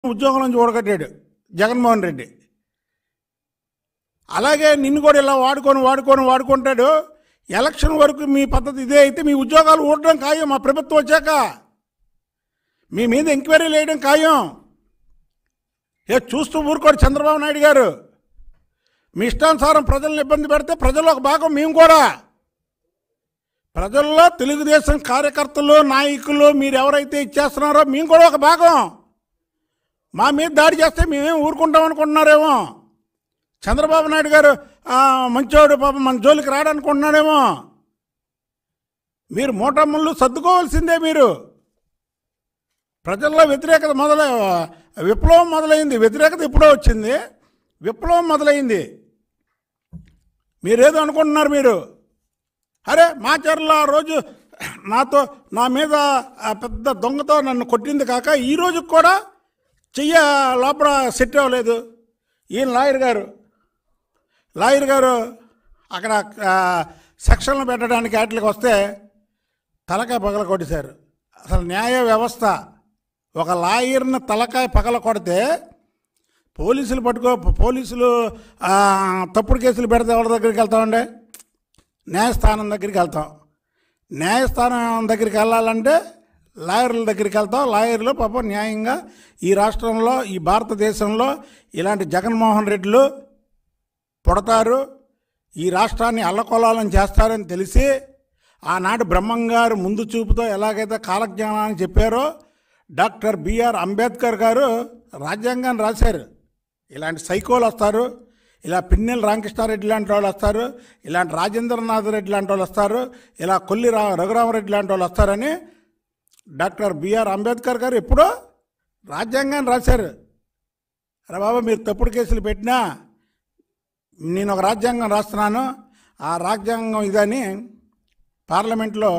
ఉద్యోగం నుంచి ఊడగట్టాడు జగన్మోహన్ రెడ్డి అలాగే నిన్ను కూడా ఇలా వాడుకొని వాడుకొని వాడుకుంటాడు ఎలక్షన్ వరకు మీ పద్ధతి ఇదే అయితే మీ ఉద్యోగాలు ఊడడం ఖాయం మా ప్రభుత్వం వచ్చాక మీ మీద ఎంక్వైరీలు వేయడం ఖాయం ఏ చూస్తూ ఊరుకోడు చంద్రబాబు నాయుడు గారు మీ ఇష్టానుసారం ప్రజలను ఇబ్బంది పెడితే ప్రజల్లో ఒక భాగం మేము కూడా ప్రజల్లో తెలుగుదేశం కార్యకర్తలు నాయకులు మీరు ఎవరైతే ఇచ్చేస్తున్నారో మేము కూడా ఒక భాగం మా మీద దాడి చేస్తే మేమేం ఊరుకుంటాం అనుకుంటున్నారేమో చంద్రబాబు నాయుడు గారు ఆ, మంచోడు పాపం మన జోలికి రాడనుకుంటున్నాడేమో మీరు మోటమ్మలు సర్దుకోవాల్సిందే మీరు ప్రజల్లో వ్యతిరేకత మొదలై విప్లవం మొదలైంది వ్యతిరేకత ఇప్పుడో వచ్చింది విప్లవం మొదలైంది మీరేదో అనుకుంటున్నారు మీరు అరే మాచర్ల ఆ రోజు నాతో నా మీద ఆ పెద్ద దొంగతో నన్ను కొట్టింది కాక ఈ రోజు కూడా చెయ్య లోపల సెట్ అవ్వలేదు ఈయన లాయర్ గారు లాయర్ గారు అక్కడ ఆ, సెక్షన్లు పెట్టడానికి వాటికి వస్తే తలకాయ పగల కొట్టేశారు అసలు న్యాయ వ్యవస్థ ఒక లాయర్ని తలకాయ పగల కొడితే పోలీసులు పట్టుకో పోలీసులు ఆ, తప్పుడు కేసులు పెడితే ఎవరి దగ్గరికి వెళ్తామండి న్యాయస్థానం దగ్గరికి వెళ్తాం న్యాయస్థానం దగ్గరికి వెళ్ళాలంటే లాయర్ల దగ్గరికి వెళ్తాం లాయర్లు పాపం న్యాయంగా ఈ రాష్ట్రంలో ఈ భారతదేశంలో ఇలాంటి జగన్మోహన్ రెడ్డిలు పుడతారు ఈ రాష్ట్రాన్ని అల్లకొల్లాలని చేస్తారని తెలిసి ఆనాడు బ్రహ్మంగారు ముందు చూపుతో ఎలాగైతే కాలజ్ఞానాన్ని చెప్పారో డాక్టర్ బిఆర్ అంబేద్కర్ గారు రాజ్యాంగాన్ని రాశారు ఇలాంటి సైకోలు వస్తారు ఇలా పిన్నెల రామకృష్ణారెడ్డి లాంటి వాళ్ళు వస్తారు ఇలాంటి రాజేంద్రనాథ్ రెడ్డి లాంటి వాళ్ళు వస్తారు ఇలా కొల్లి రా రఘురామరెడ్డి లాంటి వాళ్ళు వస్తారని డాక్టర్ బిఆర్ అంబేద్కర్ గారు ఎప్పుడో రాజ్యాంగాన్ని రాశారు అరే బాబా మీరు తప్పుడు కేసులు పెట్టినా నేను ఒక రాజ్యాంగం రాస్తున్నాను ఆ రాజ్యాంగం ఇదని పార్లమెంట్లో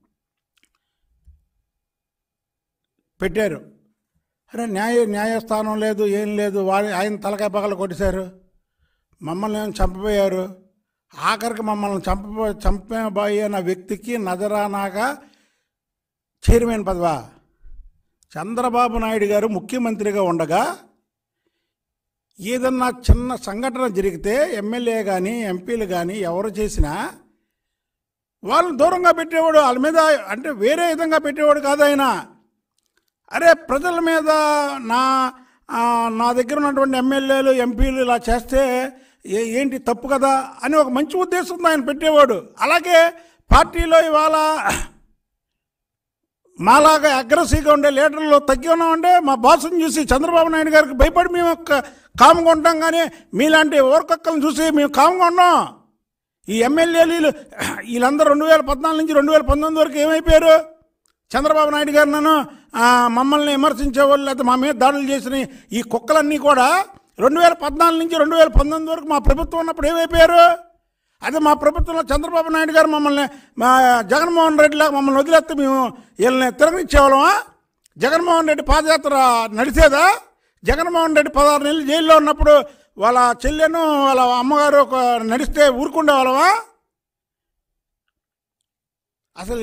పెట్టారు అరే న్యాయ న్యాయస్థానం లేదు ఏం లేదు వారి ఆయన తలకాయ పగల కొట్టేశారు మమ్మల్ని ఏం చంపబోయారు ఆఖరికి మమ్మల్ని చంపబో చంపబోయిన వ్యక్తికి నజరానాగా చైర్మన్ పదవా చంద్రబాబు నాయుడు గారు ముఖ్యమంత్రిగా ఉండగా ఏదన్నా చిన్న సంఘటన జరిగితే ఎమ్మెల్యే కానీ ఎంపీలు కానీ ఎవరు చేసినా వాళ్ళని దూరంగా పెట్టేవాడు వాళ్ళ మీద అంటే వేరే విధంగా పెట్టేవాడు కాదు ఆయన అరే ప్రజల మీద నా ఆ, నా దగ్గర ఉన్నటువంటి ఎమ్మెల్యేలు ఎంపీలు ఇలా చేస్తే ఏ- ఏంటి తప్పు కదా అని ఒక మంచి ఉద్దేశంతో ఆయన పెట్టేవాడు అలాగే పార్టీలో ఇవాళ మాలాగా అగ్రెసివ్గా ఉండే లీడర్లు తగ్గి ఉన్నామంటే మా బాసుని చూసి చంద్రబాబు నాయుడు గారికి భయపడి మేము ఒక కామ్గా ఉంటాం కానీ మీలాంటి ఓరకొక్కలను చూసి మేము కామ్గా ఉన్నాం ఈ ఎమ్మెల్యేలు వీళ్ళు వీళ్ళందరూ రెండు వేల పద్నాలుగు నుంచి రెండు వేల పంతొమ్మిది వరకు ఏమైపోయారు చంద్రబాబు నాయుడు గారు నన్ను ఆ, మమ్మల్ని విమర్శించే వాళ్ళు లేకపోతే మా మీద దాడులు చేసిన ఈ కుక్కలన్నీ కూడా రెండు వేల పద్నాలుగు నుంచి రెండు వేల పంతొమ్మిది వరకు మా ప్రభుత్వం ఉన్నప్పుడు ఏమైపోయారు అదే మా ప్రభుత్వంలో చంద్రబాబు నాయుడు గారు మమ్మల్ని మా జగన్మోహన్ రెడ్డిలాగా మమ్మల్ని వదిలేస్తే మేము వీళ్ళని తిరగనిచ్చేవాళ్ళమా జగన్మోహన్ రెడ్డి పాదయాత్ర నడిచేదా జగన్మోహన్ రెడ్డి పదహారు నెలలు జైల్లో ఉన్నప్పుడు వాళ్ళ చెల్లెను వాళ్ళ అమ్మగారు ఒక నడిస్తే ఊరుకుండే వాళ్ళమా అసలు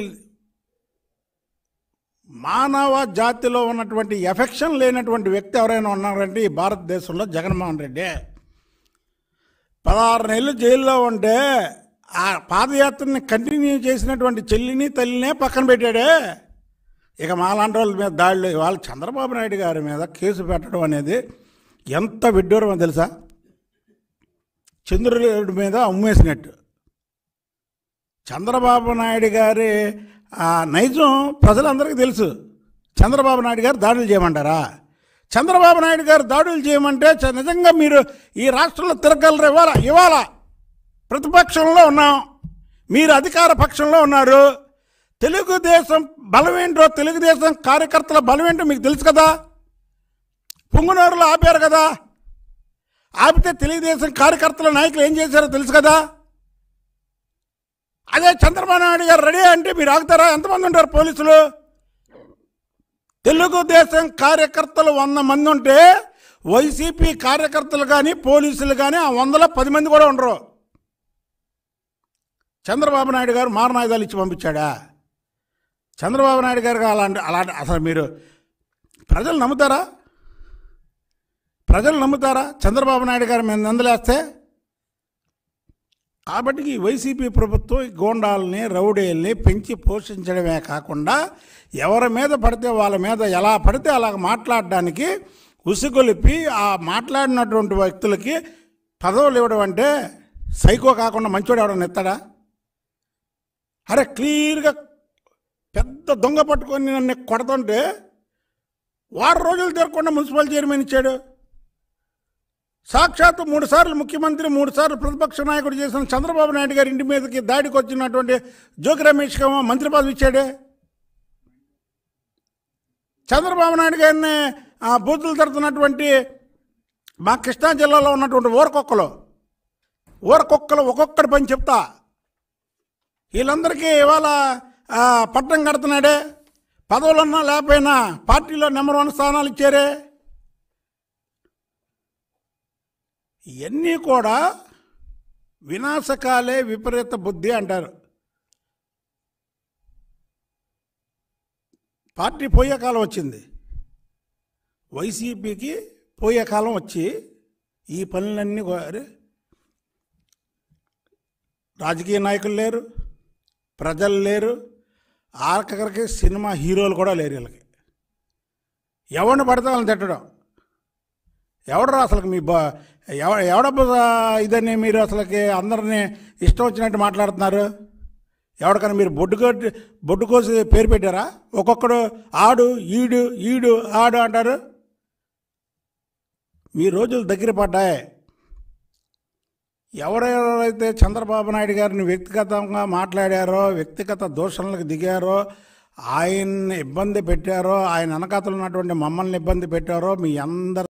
మానవ జాతిలో ఉన్నటువంటి ఎఫెక్షన్ లేనటువంటి వ్యక్తి ఎవరైనా ఉన్నారంటే ఈ భారతదేశంలో జగన్మోహన్ రెడ్డి పదహారు నెలలు జైల్లో ఉంటే ఆ పాదయాత్రని కంటిన్యూ చేసినటువంటి చెల్లిని తల్లినే పక్కన పెట్టాడే ఇక మాలాంటి వాళ్ళ మీద దాడులు వాళ్ళ చంద్రబాబు నాయుడు గారి మీద కేసు పెట్టడం అనేది ఎంత విడ్డూరమో తెలుసా చంద్రుడి మీద అమ్మేసినట్టు చంద్రబాబు నాయుడు గారి ఆ నైజం ప్రజలందరికీ తెలుసు చంద్రబాబు నాయుడు గారు దాడులు చేయమంటారా చంద్రబాబు నాయుడు గారు దాడులు చేయమంటే చ- నిజంగా మీరు ఈ రాష్ట్రంలో తిరగలరు ఇవాళ ఇవాళ ప్రతిపక్షంలో ఉన్నాం మీరు అధికార పక్షంలో ఉన్నారు తెలుగుదేశం బలమేంటో తెలుగుదేశం కార్యకర్తల బలమేంటో మీకు తెలుసు కదా పుంగునూరులో ఆపారు కదా ఆపితే తెలుగుదేశం కార్యకర్తల నాయకులు ఏం చేశారో తెలుసు కదా అదే చంద్రబాబు నాయుడు గారు రెడీ అంటే మీరు ఆగుతారా ఎంతమంది ఉంటారు పోలీసులు తెలుగుదేశం కార్యకర్తలు వంద మంది ఉంటే వైసీపీ కార్యకర్తలు కానీ పోలీసులు కానీ ఆ వందలో పది మంది కూడా ఉండరు చంద్రబాబు నాయుడు గారు మారణాయుధాలు ఇచ్చి పంపించాడా చంద్రబాబు నాయుడు గారికి అలాంటి అలాంటి అసలు మీరు ప్రజలు నమ్ముతారా ప్రజలు నమ్ముతారా చంద్రబాబు నాయుడు గారు మేము నందలేస్తే కాబట్టి ఈ వైసీపీ ప్రభుత్వం ఈ గోండాలని రౌడీల్ని పెంచి పోషించడమే కాకుండా ఎవరి మీద పడితే వాళ్ళ మీద ఎలా పడితే అలా మాట్లాడడానికి ఉసిగొలిపి ఆ మాట్లాడినటువంటి వ్యక్తులకి పదవులు ఇవ్వడం అంటే సైకో కాకుండా మంచోడు ఎవడన్నా ఎత్తాడా అరే క్లియర్గా పెద్ద దొంగ పట్టుకొని నన్ను కొడుతుంటే వారం రోజులు తిరగకుండా మున్సిపల్ చైర్మన్ ఇచ్చాడు సాక్షాత్తు మూడు సార్లు ముఖ్యమంత్రి మూడు సార్లు ప్రతిపక్ష నాయకుడు చేసిన చంద్రబాబు నాయుడు గారి ఇంటి మీదకి దాడికి వచ్చినటువంటి జోగి రమేష్ ఏమో మంత్రి పదవి ఇచ్చాడే చంద్రబాబు నాయుడు గారిని ఆ బూతులు తడుతున్నటువంటి మా కృష్ణా జిల్లాలో ఉన్నటువంటి ఊరకొక్కలు ఊరకొక్కలు ఒక్కొక్కడి పని చెప్తా వీళ్ళందరికీ ఇవాళ ఆ, పట్టం కడుతున్నాడే పదవులన్నా లేకపోయినా పార్టీలో నెంబర్ వన్ స్థానాలు ఇచ్చారే ఇవన్నీ కూడా వినాశకాలే విపరీత బుద్ధి అంటారు పార్టీ పోయే కాలం వచ్చింది వైసీపీకి పోయే కాలం వచ్చి ఈ పనులన్నీ కూ- అరే, రాజకీయ నాయకులు లేరు ప్రజలు లేరు ఆఖరికి సినిమా హీరోలు కూడా లేరు వీళ్ళకి ఎవరిని పడితే వాళ్ళని తిట్టడం ఎవడరా అసలు మీ బా ఎవ ఎవడ ఇదని మీరు అసలుకి అందరినీ ఇష్టం వచ్చినట్టు మాట్లాడుతున్నారు ఎవరికైనా మీరు బొడ్డు కొట్టి బొడ్డు కోసి పేరు పెట్టారా ఒక్కొక్కడు ఆడు ఈడు ఈడు ఆడు అంటారు మీ రోజులు దగ్గర పడ్డాయి ఎవరెవరైతే చంద్రబాబు నాయుడు గారిని వ్యక్తిగతంగా మాట్లాడారో వ్యక్తిగత దూషణలకు దిగారో ఆయన్ని ఇబ్బంది పెట్టారో ఆయన వెనకాతలు ఉన్నటువంటి మమ్మల్ని ఇబ్బంది పెట్టారో మీ అందరి